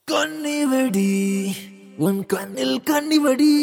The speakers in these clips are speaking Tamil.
கண்ணிவடி உன் கண்ணில் கண்ணிவடி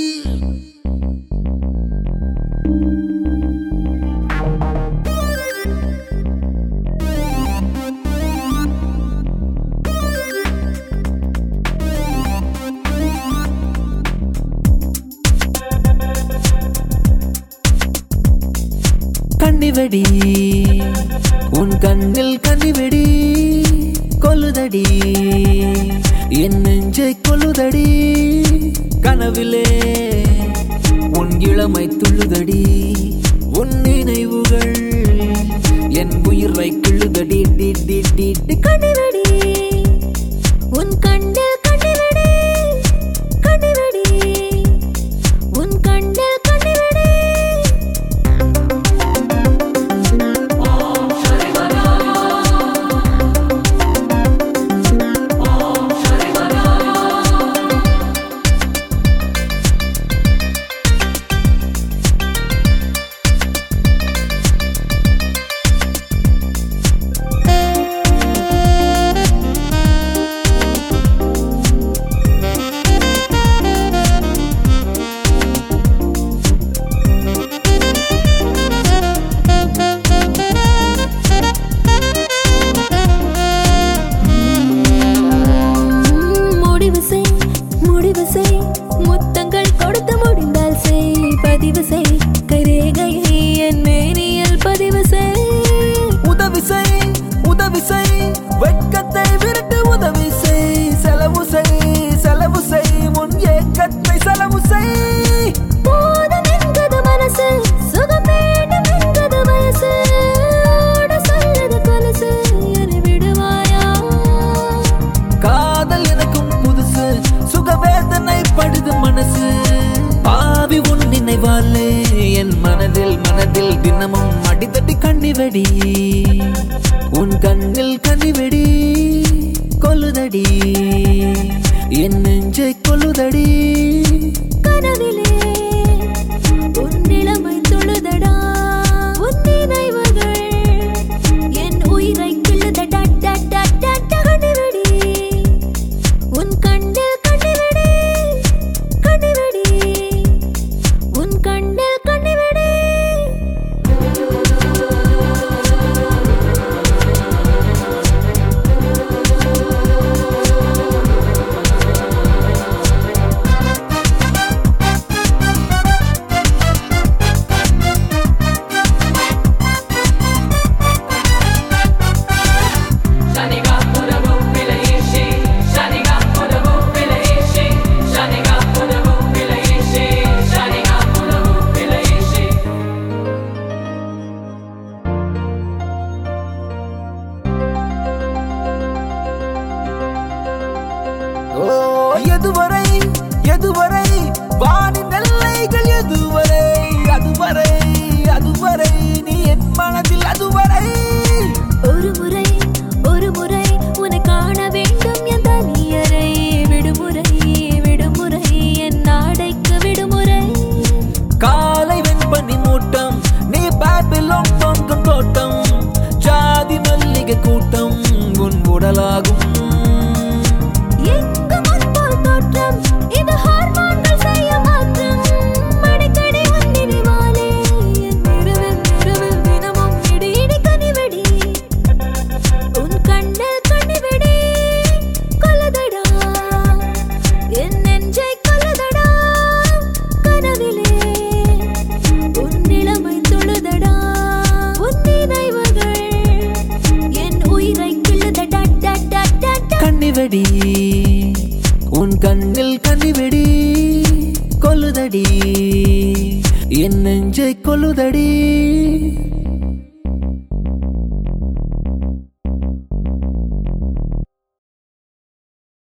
கண்ணிவடி உன் கண்ணில் கண்ணிவடி கொல்லுதடி என் நெஞ்சை கொல்லுதடி கனவிலே உன் இளமை துள்ளுதடி உன் நினைவுகள் என் உயிரை கிள்ளுதடி டி டி டி டி கண்ணிவடி உன் கண்ணில் கண்ணிவடி கண்ணிவடி உன் கண்ணில் கண்ணிவடி முடிவு செய் முடிவு செய் முத்தங்கள் கொடுத்து முடிந்தால் செய் பதிவு செய் கைரேகையை என் மேனியில் பதிவு செய் உதவி செய் உதவி செய் வெட்கத்தை விரட்டு உதவி செய் செலவு செய் செலவு செய் முன் ஏக்கத்தை செலவு செய் போதும் என்கிறது மனசு சுகம் வேண்டும் என்கிறது வயசு ஓட சொல்லுது கொலுசு என்னை விடுவாயா காதல் எனக்கும் புதுசு சுகவேதனை படுது மனசு பாவி உன் நினைவாலே என் மனதில் மனதில் தினமும் அடித்தடி கண்ணிவெடி உன் கண்ணில் கண்ணிவெடி கொல்லுதடி என் நெஞ்சை கொல்லுதடி கனவிலே உன் நிலைமை தொழுதடா உன் நினைவுகள் என் உயிரை கிள்ளுதடா டா, டா, டா, டா, கண்ணிவெடி உன் கண்ணில் கண்ணிவெடி கண்ணிவெடி உன் கண்ணில் கண்ணிவெடி Shaniga Pudabu Vilayshi Shaniga Pudabu Vilayshi Shaniga Pudabu Vilayshi Shaniga Pudabu Vilayshi ஓ எதுவரை எதுவரை வாணி நெல்லைகள் எதுவரை அதுவரை அதுவரை நீ என் மனதில் அதுவரை ஒரு முறை ஒரு முறை உன்னை காண வேண்டும் என் தனியரை விடுமுறை விடுமுறை என் நாடைக்கு விடுமுறை காலை வெண்பனி மூட்டம் நீ பேபிலோன் தோன்றும் தோட்டம் ஜாதி மல்லிகை கூட்டம் உன் உடலாகும் எங்கும் உன் போல் தோற்றம் இது ஹார்மோன்கள் செய்ய மாற்றம் அடிக்கடி உன் நினைவாலே என் இரவில் இரவில் தினமும் இடி இடி கனிவெடி உன் கண்ணில் கனிவெடி கொல்லதடா என் நெஞ்சை கொல்லதடா கனவிலே உன் நிலைமை தொழுதடா உன் நினைவுகள் என் உயிரை கிள்ளுதடா டா, டா, டா, டா. கண்ணிவெடி உன் கண்ணில் கண்ணிவெடி கொல்லுதடி என் நெஞ்சை கொல்லுதடி